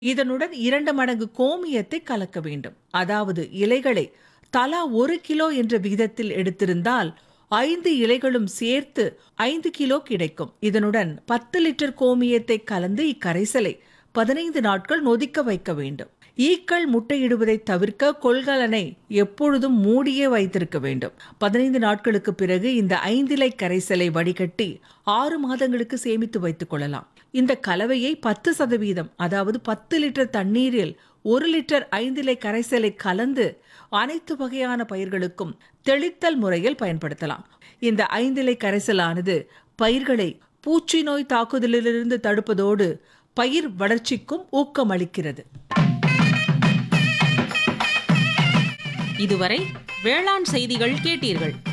இதனுடன் இரண்டு மடங்கு கோமியத்தை கலக்க வேண்டும் அதாவது இலைகளை தலா ஒரு கிலோ என்ற விகிதத்தில் எடுத்திருந்தால் ஐந்து இலைகளும் சேர்த்து ஐந்து கிலோ கிடைக்கும் இதனுடன் பத்து லிட்டர் கோமியத்தை கலந்து இக்கரைசலை பதினைந்து நாட்கள் நொதிக்க வைக்க வேண்டும் ஈக்கள் முட்டையிடுவதை தவிர்க்க கொள்கலனை எப்பொழுதும் மூடியே வைத்திருக்க வேண்டும் பதினைந்து நாட்களுக்கு பிறகு இந்த ஐந்திலை கரைசலை வடிகட்டி ஆறு மாதங்களுக்கு சேமித்து வைத்துக் கொள்ளலாம் இந்த கலவையை பத்து சதவீதம் அதாவது பத்து லிட்டர் தண்ணீரில் ஒரு லிட்டர் ஐந்திலை கரைசலை கலந்து அனைத்து வகையான பயிர்களுக்கும் தெளித்தல் முறையில் பயன்படுத்தலாம் இந்த ஐந்திலை கரைசலானது பயிர்களை பூச்சி நோய் தாக்குதலிலிருந்து தடுப்பதோடு பயிர் வளர்ச்சிக்கும் ஊக்கமளிக்கிறது இதுவரை வேளாண் செய்திகள் கேட்டீர்கள்